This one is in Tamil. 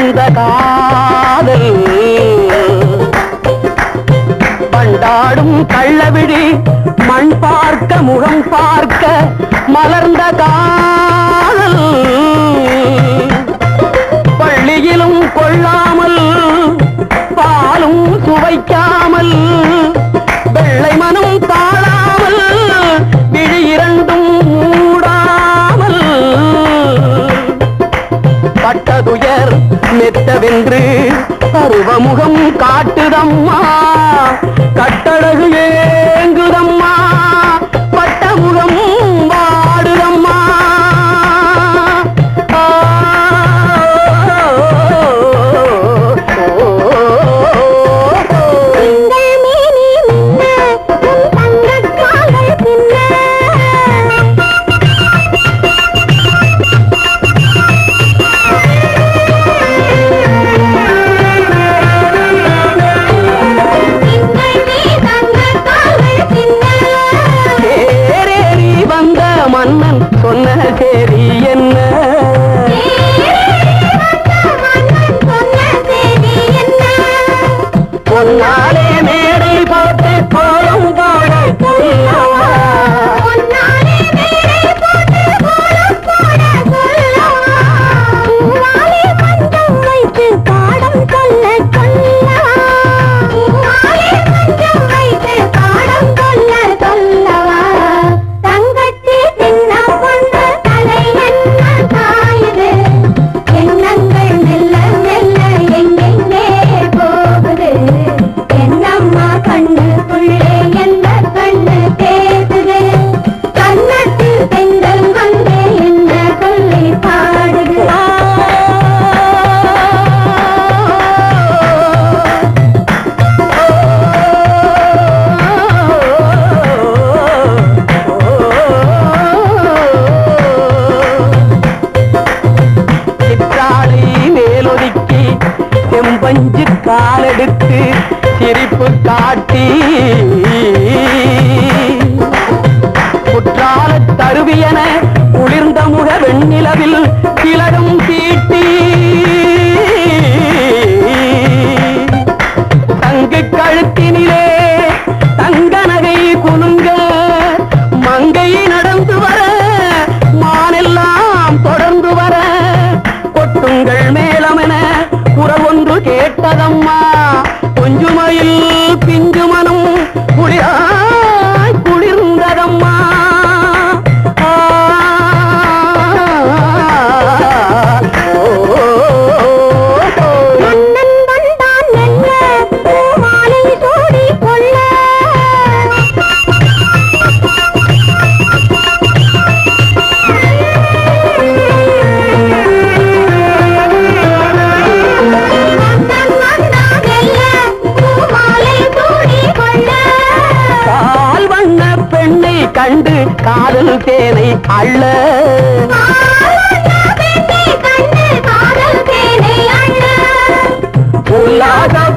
மலர்ந்த காதல் பண்டாடும் கள்ளவிழி மண் பார்க்க முகம் பார்க்க மலர்ந்த காதல் பள்ளியிலும் கொள்ளாமல் பாலும் சுவைக்காமல் வெள்ளை மனம் தாழாமல் விழி இரண்டும் மூடாமல் பட்டதுயர் மெத்தவென்று பருவமுகம் காட்டுதம்மா கட்டழகு ஏங்குதம்மா பட்டமுகம் வாடுதம்மா ஆ, திங்கள் மேனி மின்ன, உன் தங்கக் கால்கள் பின்ன. திங்கள் நீ தங்கக் கால்கள் பின்ன. தேரேறி வந்த மன்னன் சொன்ன சேரி என்ன மன்னன் சொன்ன செய்தி என்ன பொன்னாலே மேடை போட்டு கோலம் போட சொல்லவா பொன்னாலே மேடை போட்டு கோலம் போட சொல்லவா பூவாலே மஞ்சள் வைத்து பாடம் சொல்ல சொல்லவா பூவாலே மஞ்சள் வைத்து பாடம் சொல்ல சொல்லவா தங்கச்சி சின்ன பொண்ணு தலை என்ன சாயுது எண்ணங்கள் மெல்ல மெல்ல எங்கெங்கே போகுது என்னம்மா கண்ணுக்குள்ளே எந்த கண்ணு பேசுது கண்ணத்தில் பெண்கள் வந்து என்ன கொள்ளை பாடுது சிற்றாளை மேலொதுக்கி செம்பஞ்சு காலெடுத்து சிரிப்பு காட்டி குற்றால தருவியன குளிர்ந்த முக வெண்ணிலவில் கிளரும் தீட்டி தங்கு கழுத்தினிலே தங்க நகை குலுங்க மங்கை நடந்து வர மானெல்லாம் தொடர்ந்து வர கொட்டுங்கள் மேலமென குறவொன்று கேட்டதம்மா கொஞ்சுமையில் பிஞ்சு மனம் குளிராய் குளிர்ந்ததம்மா ஆ, ஓ, ஓ, ஓ. மன்னன் வந்தான் மெல்ல பூமாலை சூடிக் கொள்ள மன்னன் வந்தான் மெல்ல பூமாலை சூடிக் கொள்ள பால் வண்ண பெண்ணை கண்டு காதல் தேனை அள்ள பெண்ணே கண்ணு காதல் தேனை அண்ணா உல்லாச